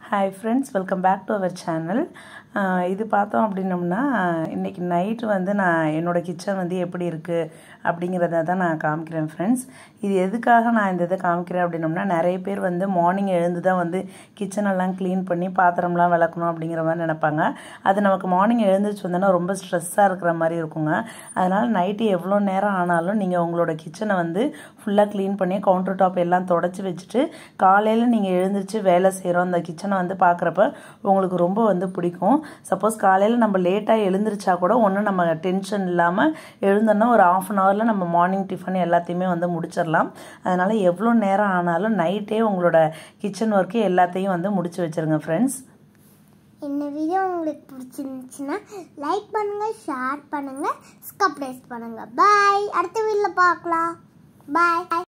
hi friends welcome back to our channel இது பார்த்தோம் அப்படின்னம்னா இன்றைக்கி நைட்டு வந்து நான் என்னோடய கிச்சன் வந்து எப்படி இருக்குது அப்படிங்கிறத தான் நான் காமிக்கிறேன் ஃப்ரெண்ட்ஸ் இது எதுக்காக நான் இந்த இதை காமிக்கிறேன் அப்படின்னம்னா நிறைய பேர் வந்து மார்னிங் எழுந்து தான் வந்து கிச்சனெல்லாம் க்ளீன் பண்ணி பாத்திரம்லாம் விளக்கணும் அப்படிங்கிற மாதிரி நினைப்பாங்க அது நமக்கு மார்னிங் எழுந்திரிச்சு வந்தோன்னா ரொம்ப ஸ்ட்ரெஸ்ஸாக இருக்கிற மாதிரி இருக்குங்க அதனால் நைட்டு எவ்வளோ நேரம் ஆனாலும் நீங்கள் உங்களோட கிச்சனை வந்து ஃபுல்லாக க்ளீன் பண்ணி கவுண்டர் டாப் எல்லாம் தொடச்சி வச்சுட்டு காலையில் நீங்கள் எழுந்திரிச்சு வேலை செய்கிறோம் அந்த கிச்சனை வந்து பார்க்குறப்ப உங்களுக்கு ரொம்ப வந்து பிடிக்கும் சப்போஸ் காலையில் நம்ம லேட்டாக எழுந்திரிச்சா கூட ஒன்றும் நம்ம டென்ஷன் இல்லாமல் எழுந்தோன்னா ஒரு ஆஃப் அன் ஹவரில் நம்ம மார்னிங் டிஃபன் எல்லாத்தையுமே வந்து முடிச்சிடலாம் அதனால் எவ்வளோ நேரம் ஆனாலும் நைட்டே உங்களோட கிச்சன் ஒர்க்கு எல்லாத்தையும் வந்து முடிச்சு வச்சுருங்க ஃப்ரெண்ட்ஸ் இந்த வீடியோ உங்களுக்கு பிடிச்சிருந்துச்சுன்னா லைக் பண்ணுங்க ஷேர் பண்ணுங்க சப்ஸ்கிரைப் பண்ணுங்க பாய் அடுத்த வீடியோவில் பார்க்கலாம் பாய்